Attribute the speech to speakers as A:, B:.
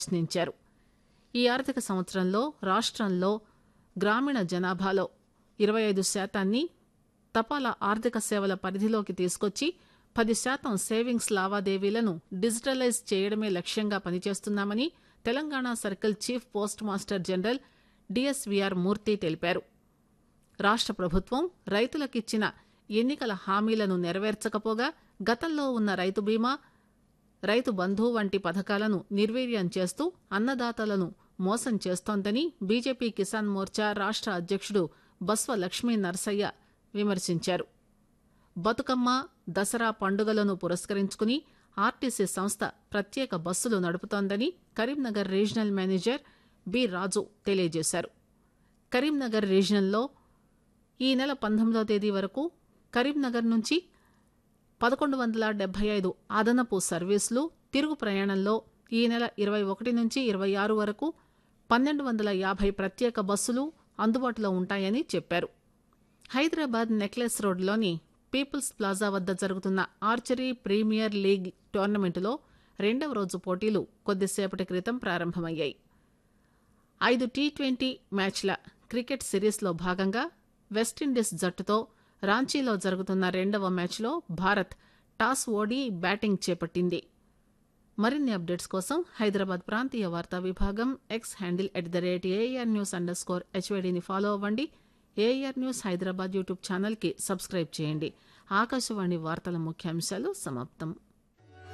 A: ప్రశ్నించారు ఈ ఆర్థిక సంవత్సరంలో రాష్టంలో గ్రామీణ జనాభాలో ఇరవై ఐదు శాతాన్ని తపాలా ఆర్థిక సేవల పరిధిలోకి తీసుకొచ్చి పది శాతం సేవింగ్స్ లావాదేవీలను డిజిటలైజ్ చేయడమే లక్ష్యంగా పనిచేస్తున్నామని Telangana circle chief postmaster general DSVR Murthy తెలిపారు రాష్ట ప్రభుత్వం రైతులకిచ్చిన ఎన్నికల హామీలను నెరవేర్చకపోగా గతంలో ఉన్న రైతు బీమా రైతు బంధు వంటి పథకాలను నిర్వీర్యం చేస్తూ అన్నదాతలను మోసం చేస్తోందని బీజేపీ కిసాన్ మోర్చా రాష్ట అధ్యక్షుడు బస్వ లక్ష్మీ నరసయ్య విమర్శించారు బతుకమ్మ దసరా పండుగలను పురస్కరించుకుని ఆర్టీసీ సంస్థ ప్రత్యేక బస్సులు నడుపుతోందని Karimnagar regional manager B Raju తెలియజేశారు కరీంనగర్ రీజన్లో ఈ నెల పంతొమ్మిదవ తేదీ వరకు కరీంనగర్ నుంచి పదకొండు వందల డెబ్బై ఐదు అదనపు సర్వీసులు తిరుగు ప్రయాణంలో ఈ నెల ఇరవై ఒకటి నుంచి ఇరవై ఆరు వరకు పన్నెండు వందల యాభై ప్రత్యేక బస్సులు అందుబాటులో ఉంటాయని చెప్పారు హైదరాబాద్ నెక్లెస్ రోడ్లోని పీపుల్స్ ప్లాజా వద్ద జరుగుతున్న ఆర్చరీ ప్రీమియర్ లీగ్ టోర్నమెంటులో రెండవ రోజు పోటీలు కొద్దిసేపటి క్రితం ప్రారంభమయ్యాయి ఐదు టీ ట్వంటీ మ్యాచ్ల క్రికెట్ సిరీస్లో భాగంగా వెస్టిండీస్ జట్టుతో రాంచీలో జరుగుతున్న రెండవ మ్యాచ్లో భారత్ టాస్ ఓడి బ్యాటింగ్ చేపట్టింది మరిన్ని అప్డేట్స్ కోసం హైదరాబాద్ ప్రాంతీయ వార్తా విభాగం X handle at the rate AIR news underscore హెచ్వైడీని ఫాలో అవ్వండి ఏఆర్ న్యూస్ హైదరాబాద్ యూట్యూబ్ ఛానల్కి సబ్స్క్రైబ్ చేయండి ఆకాశవాణి వార్తల ముఖ్యాంశాలు సమాప్తం